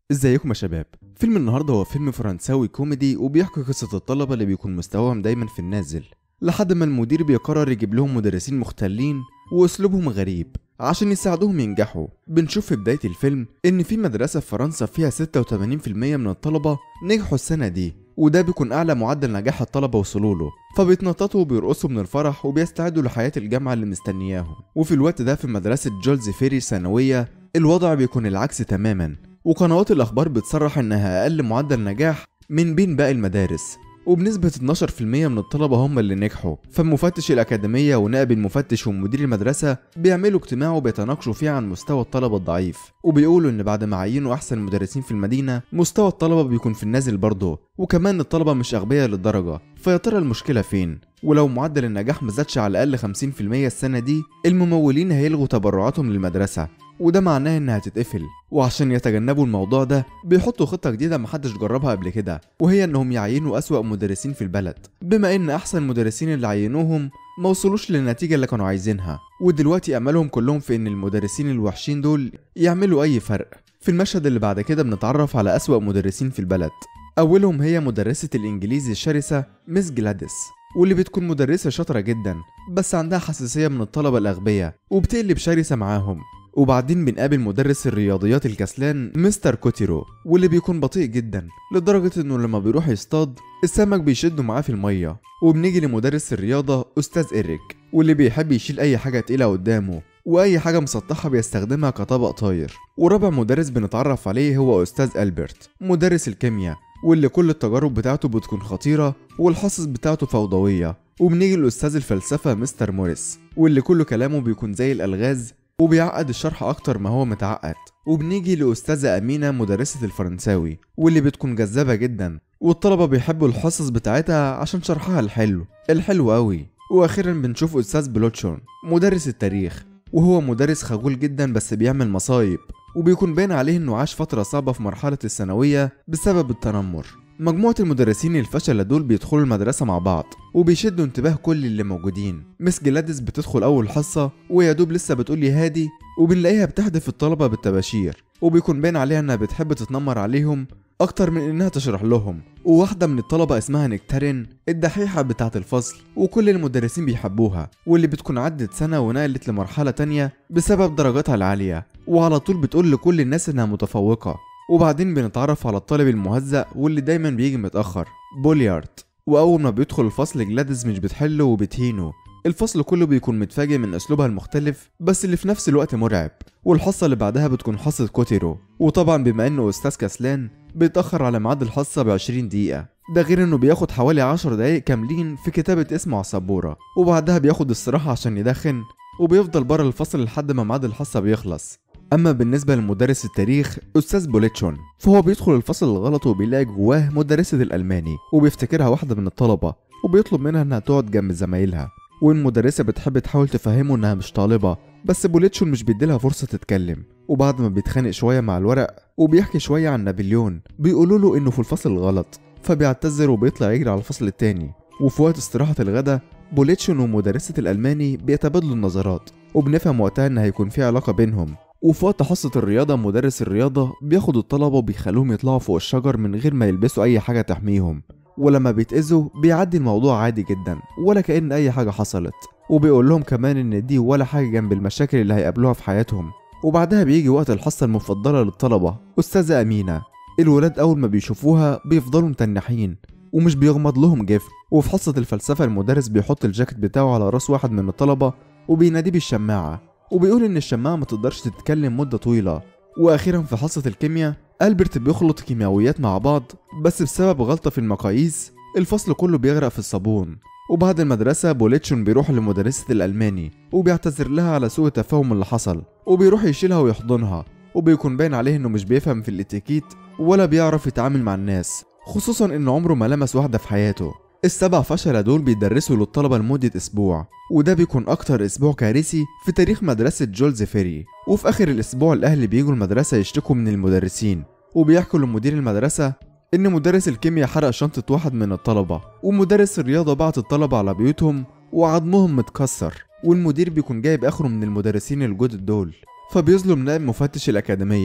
ازيكم يا شباب فيلم النهارده هو فيلم فرنساوي كوميدي وبيحكي قصة الطلبة اللي بيكون مستواهم دايما في النازل لحد ما المدير بيقرر يجيب لهم مدرسين مختلين واسلوبهم غريب عشان يساعدوهم ينجحوا بنشوف في بداية الفيلم ان في مدرسة في فرنسا فيها 86% من الطلبة نجحوا السنة دي وده بيكون اعلى معدل نجاح الطلبة وصلوا له فبيتنططوا وبيرقصوا من الفرح وبيستعدوا لحياة الجامعة اللي مستنياهم وفي الوقت ده في مدرسة جولز فيري الثانوية الوضع بيكون العكس تماما وقنوات الأخبار بتصرح إنها أقل معدل نجاح من بين باقي المدارس وبنسبة 12% من الطلبة هم اللي نجحوا فمفتش الأكاديمية ونائب المفتش ومدير المدرسة بيعملوا اجتماع وبيتناقشوا فيه عن مستوى الطلبة الضعيف وبيقولوا إن بعد ما عينوا أحسن مدرسين في المدينة مستوى الطلبة بيكون في النازل برضه وكمان الطلبة مش أغبياء للدرجة فيا ترى المشكلة فين؟ ولو معدل النجاح مزادش على الأقل 50% السنة دي الممولين هيلغوا تبرعاتهم للمدرسة وده معناه انها هتتقفل وعشان يتجنبوا الموضوع ده بيحطوا خطة جديدة محدش جربها قبل كده وهي انهم يعينوا اسوأ مدرسين في البلد بما ان احسن مدرسين اللي عينوهم ما وصلوش للنتيجة اللي كانوا عايزينها ودلوقتي املهم كلهم في ان المدرسين الوحشين دول يعملوا اي فرق في المشهد اللي بعد كده بنتعرف على اسوأ مدرسين في البلد اولهم هي مدرسة الانجليزي الشرسة مس جلاديس واللي بتكون مدرسة شاطرة جدا بس عندها حساسية من الطلبة الأغبياء وبتقلب شرسة معاهم وبعدين بنقابل مدرس الرياضيات الكسلان مستر كوتيرو واللي بيكون بطيء جدا لدرجة انه لما بيروح يصطاد السمك بيشده معاه في المية وبنيجي لمدرس الرياضة أستاذ إيريك واللي بيحب يشيل أي حاجة تقيلة قدامه وأي حاجة مسطحة بيستخدمها كطبق طاير ورابع مدرس بنتعرف عليه هو أستاذ ألبرت مدرس الكيمياء واللي كل التجارب بتاعته بتكون خطيرة والحصص بتاعته فوضوية وبنيجي لأستاذ الفلسفة مستر موريس واللي كل كلامه بيكون زي الألغاز وبيعقد الشرح أكتر ما هو متعقد وبنيجي لأستاذة أمينة مدرسة الفرنساوي واللي بتكون جذابة جدا والطلبة بيحبوا الحصص بتاعتها عشان شرحها الحلو الحلو قوي وأخيرا بنشوف أستاذ بلوتشون مدرس التاريخ وهو مدرس خجول جدا بس بيعمل مصايب وبيكون باين عليه انه عاش فترة صعبة في مرحلة الثانوية بسبب التنمر مجموعة المدرسين الفشلة دول بيدخلوا المدرسة مع بعض وبيشدوا انتباه كل اللي موجودين مس جلاديس بتدخل أول حصة ويا دوب لسه بتقول يا هادي وبنلاقيها بتحدف الطلبة بالطباشير وبيكون باين عليها انها بتحب تتنمر عليهم أكتر من إنها تشرح لهم وواحدة من الطلبة اسمها نكتارين الدحيحة بتاعة الفصل وكل المدرسين بيحبوها واللي بتكون عدت سنة ونقلت لمرحلة تانية بسبب درجاتها العالية وعلى طول بتقول لكل الناس إنها متفوقة وبعدين بنتعرف على الطالب المهزأ واللي دايما بيجي متأخر بوليارد وأول ما بيدخل الفصل جلاديس مش بتحله وبتهينه الفصل كله بيكون متفاجئ من اسلوبها المختلف بس اللي في نفس الوقت مرعب والحصه اللي بعدها بتكون حصه كوتيرو وطبعا بما انه استاذ كسلان بيتاخر على ميعاد الحصه ب 20 دقيقه ده غير انه بياخد حوالي 10 دقايق كاملين في كتابه اسمه على السبوره وبعدها بياخد استراحه عشان يدخن وبيفضل بره الفصل لحد ما ميعاد الحصه بيخلص اما بالنسبه لمدرس التاريخ استاذ بوليتشون فهو بيدخل الفصل الغلط وبيلاقي جواه مدرسه الالماني وبيفتكرها واحده من الطلبه وبيطلب منها انها تقعد جنب زمايلها والمدرسة بتحب تحاول تفهمه إنها مش طالبة بس بوليتشون مش بيديلها فرصة تتكلم وبعد ما بيتخانق شوية مع الورق وبيحكي شوية عن نابليون بيقولوا له إنه في الفصل الغلط فبيعتذر وبيطلع يجري على الفصل التاني وفي وقت استراحة الغدا بوليتشون ومدرسة الألماني بيتبادلوا النظرات وبنفهم وقتها إن هيكون في علاقة بينهم وفي وقت حصة الرياضة مدرس الرياضة بياخد الطلبة وبيخلوهم يطلعوا فوق الشجر من غير ما يلبسوا أي حاجة تحميهم ولما بيتأذوا بيعدي الموضوع عادي جدا ولا كأن أي حاجة حصلت وبيقول لهم كمان إن دي ولا حاجة جنب المشاكل اللي هيقابلوها في حياتهم وبعدها بيجي وقت الحصة المفضلة للطلبة أستاذة أمينة الولاد أول ما بيشوفوها بيفضلوا متنحين ومش بيغمض لهم جفن وفي حصة الفلسفة المدرس بيحط الجاكيت بتاعه على راس واحد من الطلبة وبيناديه بالشماعة وبيقول إن الشماعة ما تقدرش تتكلم مدة طويلة وأخيرا في حصة الكيمياء ألبرت بيخلط كيماويات مع بعض بس بسبب غلطة في المقاييس الفصل كله بيغرق في الصابون وبعد المدرسة بوليتشون بيروح لمدرسة الألماني وبيعتذر لها على سوء التفاهم اللي حصل وبيروح يشيلها ويحضنها وبيكون باين عليه إنه مش بيفهم في الاتيكيت ولا بيعرف يتعامل مع الناس خصوصا إنه عمره ما لمس واحدة في حياته السبع فشلة دول بيدرسوا للطلبة لمدة أسبوع وده بيكون أكتر أسبوع كارثي في تاريخ مدرسة جولز فيري وفي آخر الأسبوع الأهل بيجوا المدرسة يشتكوا من المدرسين وبيحكوا لمدير المدرسة إن مدرس الكيمياء حرق شنطة واحد من الطلبة ومدرس الرياضة بعت الطلبة على بيوتهم وعظمهم متكسر والمدير بيكون جايب آخره من المدرسين الجدد دول فبيظلم نائب مفتش الأكاديمية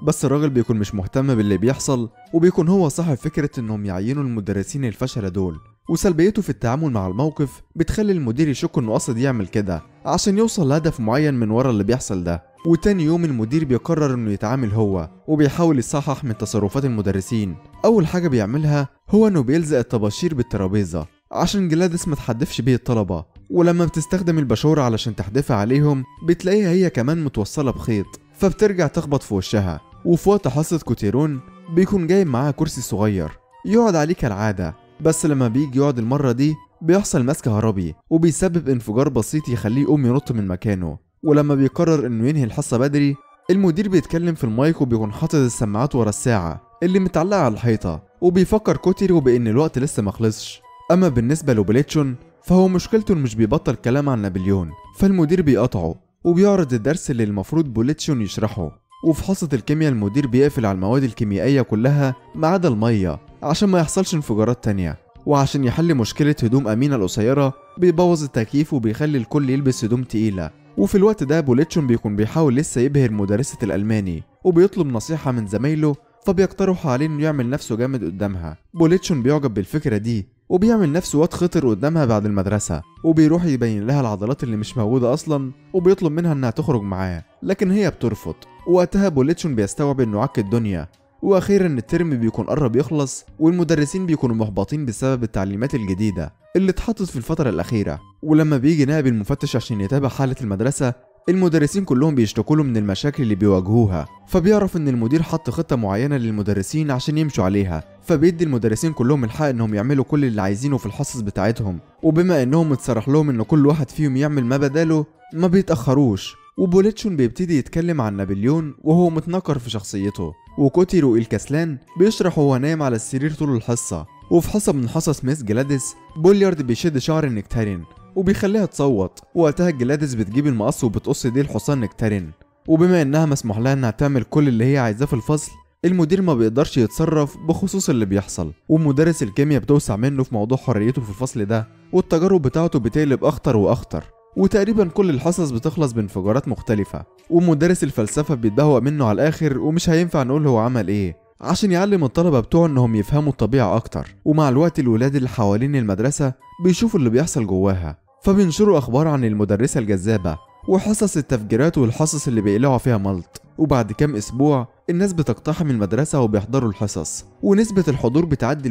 بس الراجل بيكون مش مهتم باللي بيحصل وبيكون هو صاحب فكرة انهم يعينوا المدرسين الفشلة دول وسلبيته في التعامل مع الموقف بتخلي المدير يشك انه قصد يعمل كده عشان يوصل لهدف معين من ورا اللي بيحصل ده وتاني يوم المدير بيقرر انه يتعامل هو وبيحاول يصحح من تصرفات المدرسين اول حاجة بيعملها هو انه بيلزق الطباشير بالترابيزة عشان جلادس ما تحدفش بيه الطلبة ولما بتستخدم الباشورة علشان تحدفها عليهم بتلاقيها هي كمان متوصلة بخيط فبترجع تخبط في وشها وفي وقت حصة كوتيرون بيكون جايب معاها كرسي صغير يقعد عليه كالعادة بس لما بيجي يقعد المرة دي بيحصل ماسك هربي وبيسبب انفجار بسيط يخليه يقوم ينط من مكانه ولما بيقرر انه ينهي الحصة بدري المدير بيتكلم في المايك وبيكون حاطط السماعات ورا الساعة اللي متعلقة على الحيطة وبيفكر كوتيرو بإن الوقت لسه مخلصش أما بالنسبة لبوليتشون فهو مشكلته إنه مش بيبطل كلام عن نابليون فالمدير بيقطعه وبيعرض الدرس اللي المفروض بوليتشون يشرحه وفي حصة الكيمياء المدير بيقفل على المواد الكيميائية كلها ما عدا المية عشان ما يحصلش انفجارات تانية وعشان يحل مشكلة هدوم أمينة القصيرة بيبوظ التكييف وبيخلي الكل يلبس هدوم تقيلة وفي الوقت ده بوليتشون بيكون بيحاول لسه يبهر مدرسة الألماني وبيطلب نصيحة من زمايله فبيقترح عليه انه يعمل نفسه جامد قدامها بوليتشون بيعجب بالفكرة دي وبيعمل نفسه واد خطر قدامها بعد المدرسة وبيروح يبين لها العضلات اللي مش موجودة أصلا وبيطلب منها إنها تخرج معاه لكن هي بترفض وقتها بوليتشون بيستوعب إنه عك الدنيا واخيرا الترم بيكون قرب يخلص والمدرسين بيكونوا محبطين بسبب التعليمات الجديده اللي اتحطت في الفتره الاخيره ولما بيجي نائب المفتش عشان يتابع حاله المدرسه المدرسين كلهم بيشتكوا له من المشاكل اللي بيواجهوها فبيعرف ان المدير حط خطه معينه للمدرسين عشان يمشوا عليها فبيدي المدرسين كلهم الحق انهم يعملوا كل اللي عايزينه في الحصص بتاعتهم وبما انهم متصرح لهم ان كل واحد فيهم يعمل ما بداله ما بيتاخروش وبوليتشون بيبتدي يتكلم عن نابليون وهو متنكر في شخصيته وكوتيرو الكسلان بيشرح وهو نايم على السرير طول الحصة وفي حصة من حصص ميس جلاديس بوليارد بيشد شعر النكتارين وبيخليها تصوت وقتها جلاديس بتجيب المقص وبتقص ديل حصان نكتارين وبما انها مسموح لها انها تعمل كل اللي هي عايزاه في الفصل المدير ما بيقدرش يتصرف بخصوص اللي بيحصل ومدرس الكيمياء بتوسع منه في موضوع حريته في الفصل ده والتجارب بتاعته بتقلب اخطر واخطر وتقريبا كل الحصص بتخلص بانفجارات مختلفة ومدرس الفلسفة بيتبهوأ منه على الآخر ومش هينفع نقول هو عمل إيه عشان يعلم الطلبة بتوعه إنهم يفهموا الطبيعة أكتر ومع الوقت الولاد اللي حوالين المدرسة بيشوفوا اللي بيحصل جواها فبينشروا أخبار عن المدرسة الجذابة وحصص التفجيرات والحصص اللي بيقلعوا فيها ملط وبعد كام أسبوع الناس بتقتحم المدرسة وبيحضروا الحصص ونسبة الحضور بتعدي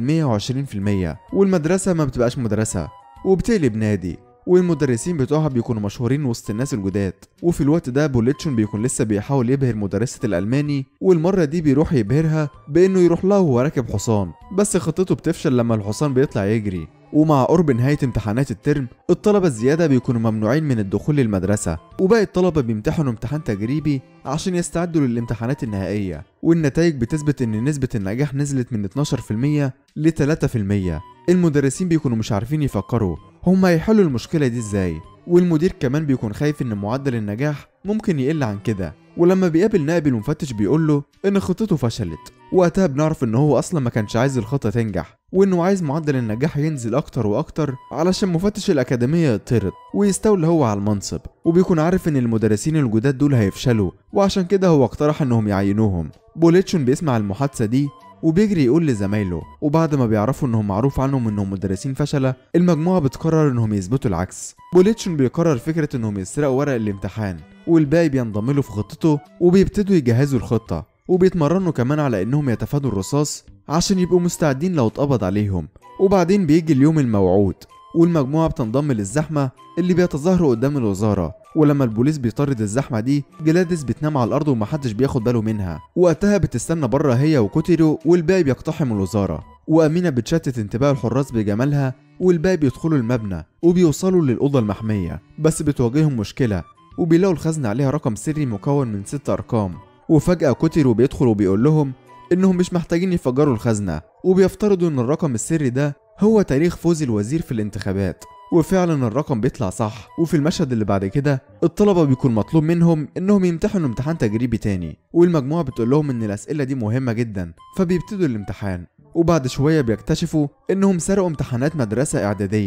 ال 120% والمدرسة ما بتبقاش مدرسة وبتقلب نادي والمدرسين بتوعها بيكونوا مشهورين وسط الناس الجداد وفي الوقت ده بوليتشون بيكون لسه بيحاول يبهر مدرسة الألماني والمرة دي بيروح يبهرها بإنه يروح لها وهو راكب حصان بس خطته بتفشل لما الحصان بيطلع يجري ومع قرب نهاية امتحانات الترم الطلبة الزيادة بيكونوا ممنوعين من الدخول للمدرسة وباقي الطلبة بيمتحنوا امتحان تجريبي عشان يستعدوا للامتحانات النهائية والنتائج بتثبت ان نسبة النجاح نزلت من 12% ل 3% المدرسين بيكونوا مش عارفين يفكروا هم هيحلوا المشكلة دي ازاي والمدير كمان بيكون خايف ان معدل النجاح ممكن يقل عن كده ولما بيقابل نائب المفتش بيقول له ان خطته فشلت وقتها بنعرف ان هو اصلا ما كانش عايز الخطة تنجح وانه عايز معدل النجاح ينزل اكتر واكتر علشان مفتش الاكاديمية يطرد ويستولى هو على المنصب وبيكون عارف ان المدرسين الجداد دول هيفشلوا وعشان كده هو اقترح انهم يعينوهم بوليتشون بيسمع المحادثة دي وبيجري يقول لزمايله وبعد ما بيعرفوا انهم معروف عنهم انهم مدرسين فشلة المجموعة بتقرر انهم يثبتوا العكس بوليتشون بيقرر فكرة انهم يسرقوا ورق الامتحان والباقي بينضم له في خطته وبيبتدوا يجهزوا الخطة وبيتمرنوا كمان على انهم يتفادوا الرصاص عشان يبقوا مستعدين لو اتقبض عليهم وبعدين بيجي اليوم الموعود والمجموعة بتنضم للزحمة اللي بيتظاهروا قدام الوزارة ولما البوليس بيطرد الزحمة دي جلاديس بتنام على الأرض ومحدش بياخد باله منها وقتها بتستنى بره هي وكوتيرو والباقي بيقتحم الوزارة وأمينة بتشتت انتباه الحراس بجمالها والباقي بيدخلوا المبنى وبيوصلوا للأوضة المحمية بس بتواجههم مشكلة وبيلاقوا الخزنة عليها رقم سري مكون من ست أرقام وفجأة كوتيرو بيدخل وبيقول لهم إنهم مش محتاجين يفجروا الخزنة وبيفترضوا إن الرقم السري ده هو تاريخ فوز الوزير في الانتخابات وفعلا الرقم بيطلع صح وفي المشهد اللي بعد كده الطلبة بيكون مطلوب منهم انهم يمتحنوا امتحان تجريبي تاني والمجموعة بتقول لهم ان الاسئلة دي مهمة جدا فبيبتدوا الامتحان وبعد شوية بيكتشفوا انهم سرقوا امتحانات مدرسة اعدادية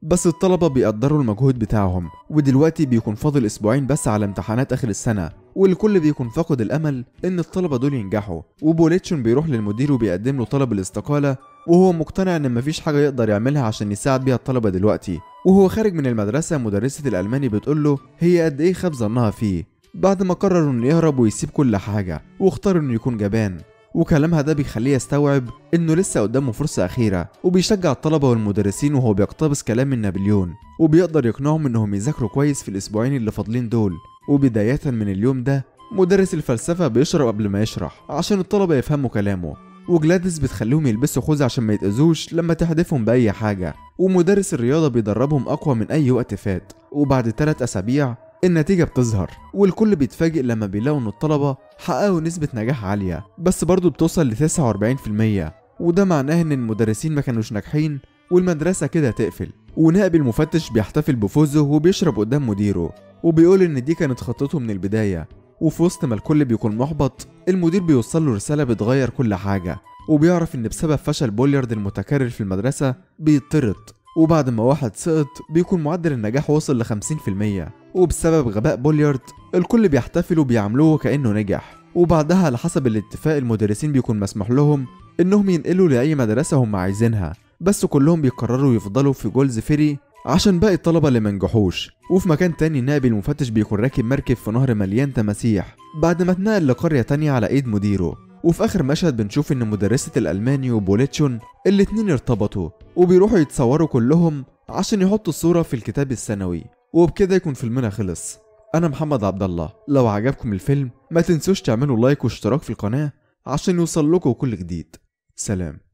بس الطلبة بيقدروا المجهود بتاعهم ودلوقتي بيكون فاضل أسبوعين بس على امتحانات آخر السنة والكل بيكون فاقد الأمل إن الطلبة دول ينجحوا وبوليتشون بيروح للمدير وبيقدم له طلب الاستقالة وهو مقتنع إن مفيش حاجة يقدر يعملها عشان يساعد بيها الطلبة دلوقتي وهو خارج من المدرسة مدرسة الألماني بتقول له هي قد إيه خاب ظنها فيه بعد ما قرر إنه يهرب ويسيب كل حاجة واختار إنه يكون جبان وكلامها ده بيخليه يستوعب انه لسه قدامه فرصة أخيرة وبيشجع الطلبة والمدرسين وهو بيقتبس كلام من نابليون وبيقدر يقنعهم انهم يذاكروا كويس في الأسبوعين اللي فاضلين دول وبداية من اليوم ده مدرس الفلسفة بيشرب قبل ما يشرح عشان الطلبة يفهموا كلامه وجلاديس بتخليهم يلبسوا خوذة عشان ما يتأذوش لما تحدفهم بأي حاجة ومدرس الرياضة بيدربهم أقوى من أي وقت فات وبعد ثلاث أسابيع النتيجة بتظهر والكل بيتفاجئ لما بيلاقوا إن الطلبة حققوا نسبة نجاح عالية بس برضه بتوصل ل 49% وده معناه إن المدرسين ما كانوش ناجحين والمدرسة كده تقفل ونائب المفتش بيحتفل بفوزه وبيشرب قدام مديره وبيقول إن دي كانت خطته من البداية وفي وسط ما الكل بيكون محبط المدير بيوصل له رسالة بتغير كل حاجة وبيعرف إن بسبب فشل بوليارد المتكرر في المدرسة بيطرد وبعد ما واحد سقط بيكون معدل النجاح وصل ل 50% وبسبب غباء بوليارد الكل بيحتفل وبيعاملوه كأنه نجح وبعدها على حسب الاتفاق المدرسين بيكون مسموح لهم إنهم ينقلوا لأي مدرسة هم عايزينها بس كلهم بيقرروا يفضلوا في جولز فيري عشان باقي الطلبة اللي منجحوش وفي مكان تاني نائب المفتش بيكون راكب مركب في نهر مليان تماسيح بعد ما اتنقل لقرية تانية على ايد مديره وفي اخر مشهد بنشوف ان مدرسة الالماني وبوليتشون الاتنين ارتبطوا وبيروحوا يتصوروا كلهم عشان يحطوا الصورة في الكتاب السنوي وبكده يكون فيلمنا خلص انا محمد عبد الله لو عجبكم الفيلم ما تنسوش تعملوا لايك واشتراك في القناة عشان يوصل لكم كل جديد سلام